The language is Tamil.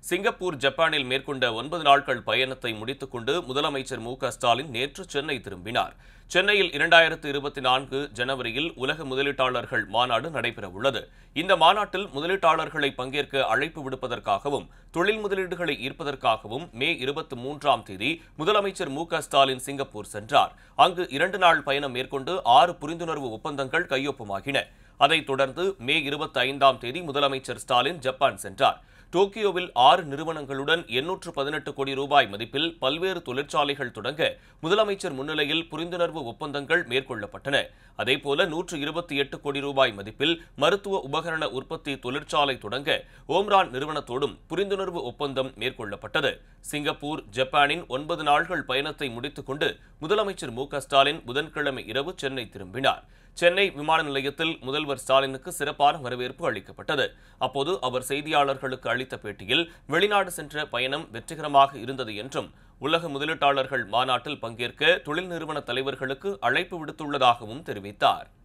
சிங்கப்பூர் ஜப்பானில் மேற்கொண்ட ஒன்பது நாட்கள் பயணத்தை முடித்துக் கொண்டு முதலமைச்சர் மு க ஸ்டாலின் நேற்று சென்னை திரும்பினார் சென்னையில் இரண்டாயிரத்து இருபத்தி நான்கு ஜனவரியில் உலக முதலீட்டாளர்கள் மாநாடு நடைபெறவுள்ளது இந்த மாநாட்டில் முதலீட்டாளர்களை பங்கேற்க அழைப்பு விடுப்பதற்காகவும் தொழில் முதலீடுகளை ஈர்ப்பதற்காகவும் மே இருபத்தி மூன்றாம் தேதி முதலமைச்சர் மு க ஸ்டாலின் சிங்கப்பூர் சென்றார் அங்கு இரண்டு நாள் பயணம் மேற்கொண்டு ஆறு புரிந்துணர்வு ஒப்பந்தங்கள் கையொப்பமாகின அதைத் தொடர்ந்து மே இருபத்தி ஐந்தாம் தேதி முதலமைச்சர் ஸ்டாலின் ஜப்பான் சென்றார் டோக்கியோவில் ஆறு நிறுவனங்களுடன் எண்ணூற்று பதினெட்டு கோடி ரூபாய் மதிப்பில் பல்வேறு தொழிற்சாலைகள் தொடங்க முதலமைச்சர் முன்னிலையில் புரிந்துணர்வு ஒப்பந்தங்கள் மேற்கொள்ளப்பட்டன அதேபோல நூற்று இருபத்தி எட்டு கோடி ரூபாய் மதிப்பில் மருத்துவ உபகரண உற்பத்தி தொழிற்சாலை தொடங்க ஓம்ரான் நிறுவனத்தோடும் புரிந்துணர்வு ஒப்பந்தம் மேற்கொள்ளப்பட்டது சிங்கப்பூர் ஜப்பானின் ஒன்பது நாள்கள் பயணத்தை முடித்துக் கொண்டு முதலமைச்சர் மு க ஸ்டாலின் புதன்கிழமை இரவு சென்னை திரும்பினார் சென்னை விமான நிலையத்தில் முதல்வர் ஸ்டாலினுக்கு சிறப்பான வரவேற்பு அளிக்கப்பட்டது அப்போது அவர் செய்தியாளர்களுக்கு அளித்த பேட்டியில் வெளிநாடு சென்ற பயணம் வெற்றிகரமாக இருந்தது என்றும் உலக முதலீட்டாளர்கள் மாநாட்டில் பங்கேற்க தொழில் நிறுவன தலைவர்களுக்கு அழைப்பு விடுத்துள்ளதாகவும் தெரிவித்தார்